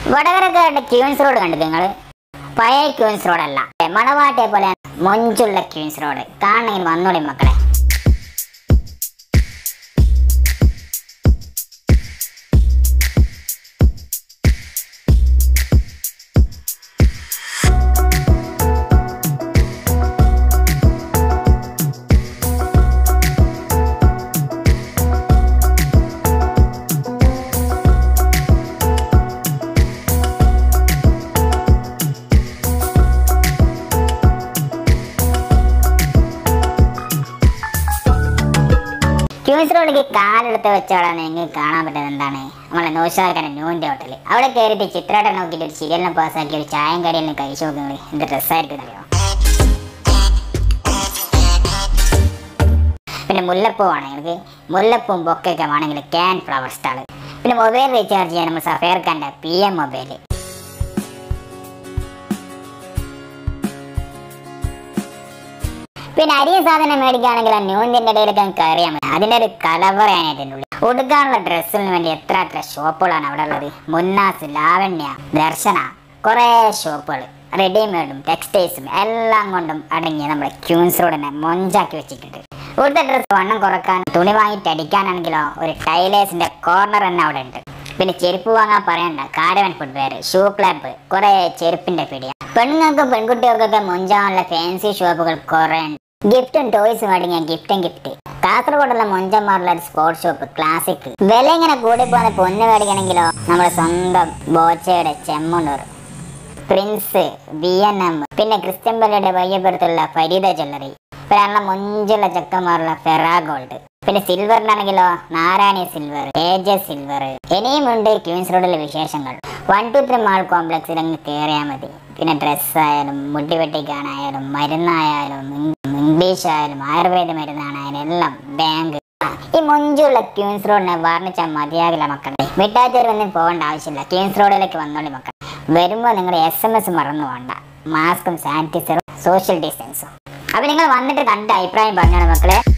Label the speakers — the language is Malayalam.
Speaker 1: വടകരക്കാരുടെ ക്യൂൻസ് റോഡ് കണ്ടു നിങ്ങൾ പഴയ ക്യൂൻസ് റോഡ് അല്ല മണവാട്ടെ പോലെ മൊഞ്ചുള്ള ക്യൂൻസ് റോഡ് കാണണമെങ്കിൽ വന്നോളി മക്കളെ ക്യൂൻസ് റോഡിലേക്ക് കാലെടുത്ത് വെച്ചോളാൻ നിങ്ങൾക്ക് കാണാൻ പറ്റുന്നത് എന്താണ് നമ്മളെ നൂഷാക്കാരൻ ന്യൂൻ്റെ ഹോട്ടൽ അവിടെ കയറിയിട്ട് ചിത്രേട്ടൻ നോക്കിയിട്ട് ഒരു ശീലം പാസ്സാക്കി ഒരു ചായം കടിയെല്ലാം കഴിച്ചു നോക്കുന്നത് എന്ത് ഡ്രസ്സായിരിക്കും അറിയോ പിന്നെ മുല്ലപ്പൂ ആണെങ്കിൽ മുല്ലപ്പൂവും ബൊക്കെയൊക്കെ വേണമെങ്കിൽ ക്യാൻ ഫ്ലവർ സ്റ്റാൾ പിന്നെ മൊബൈൽ റീചാർജ് ചെയ്യാൻ നമ്മൾ സഫേർ ഖാൻ്റെ പി എം മൊബൈൽ പിന്നെ അരിയും സാധനം മേടിക്കുകയാണെങ്കിൽ ആ ന്യൂന്തിന്റെ ഇടയിലൊക്കെ അങ്ങ് കയറിയാൽ മതി അതിന്റെ ഒരു കലവറയാണ് ഇതിൻ്റെ ഉള്ളിൽ ഉടുക്കാനുള്ള ഡ്രസ്സിന് വേണ്ടി എത്ര എത്ര ഷോപ്പുകളാണ് അവിടെ ഉള്ളത് മുന്നാസ് ലാവണ്യ ദർശന കുറേ ഷോപ്പുകൾ റെഡിമെയ്ഡും ടെക്സ്റ്റൈൽസും എല്ലാം കൊണ്ടും അടങ്ങി നമ്മുടെ ക്യൂൻസ് റോഡിനെ മൊഞ്ചാക്കി വെച്ചിട്ടുണ്ട് ഇവിടുത്തെ ഡ്രസ്സ് വണ്ണം കുറക്കാൻ തുണി വാങ്ങിയിട്ട് അടിക്കാനാണെങ്കിലോ ഒരു ടൈലേഴ്സിന്റെ കോർണർ തന്നെ അവിടെ ഉണ്ട് പിന്നെ ചെരുപ്പ് വാങ്ങാൻ പറയണ്ട കാരവൻ ഫുട്വെയർ ഷൂ ക്ലബ്ബ് കുറെ ചെരുപ്പിന്റെ പിടിയ പെണ്ണുങ്ങൾക്കും പെൺകുട്ടികൾക്കൊക്കെ മുഞ്ചാനുള്ള ഫാൻസി ഷോപ്പുകൾ കുറെ ഉണ്ട് ഗിഫ്റ്റും ടോയ്സും അടങ്ങിയ ഗിഫ്റ്റും ഗിഫ്റ്റ് കാസർഗോഡുള്ള മുഞ്ചന്മാരുള്ള ഒരു സ്പോർട്സ് ഷോപ്പ് ക്ലാസിക് വില ഇങ്ങനെ കൂടി പോകുന്ന പൊന്ന് മേടിക്കണമെങ്കിലോ നമ്മുടെ സ്വന്തം ബോച്ചയുടെ Chemmannur prince B N M പിന്നെ ക്രിസ്ത്യൻ പള്ളിയുടെ വയ്യപ്പുറത്തുള്ള ഫരീദ ജ്വല്ലറി പിന്നെ നല്ല മുഞ്ചുള്ള ചെക്കന്മാരുള്ള ഫെറ ഗോൾഡ് പിന്നെ സിൽവറിനാണെങ്കിലോ നാരായണി സിൽവർ ഏജ സിൽവർ ഇനിയും ഉണ്ട് ക്യൂൻസ് റോഡിലെ വിശേഷങ്ങൾ വൺ ടു ത്രീ മാൾ കോംപ്ലക്സിൽ അങ്ങ് കയറിയാൽ മതി പിന്നെ ഡ്രസ്സ് ആയാലും മുടി വെട്ടിക്കാനായാലും മരുന്നായാലും ഇം- ഇംഗ്ലീഷ് ആയാലും ആയുർവേദ മരുന്നാണായാലും എല്ലാം ബാങ്ക് ഈ മുഞ്ചുള്ള ക്യൂൻസ് റോഡിനെ വർണ്ണിച്ചാൽ മതിയാകില്ല മക്കളെ മിഠായിത്തെരുവൊന്നും പോകേണ്ട ആവശ്യമില്ല ക്യൂൻസ് റോഡിലേക്ക് വന്നോളി മക്കളെ വരുമ്പോൾ നിങ്ങൾ എസ് എം എസ് മറന്നു പോകണ്ട മാസ്കും സാനിറ്റൈസറും സോഷ്യൽ ഡിസ്റ്റൻസും അപ്പൊ നിങ്ങൾ വന്നിട്ട് കണ്ട അഭിപ്രായം പറഞ്ഞോളൂ മക്കളെ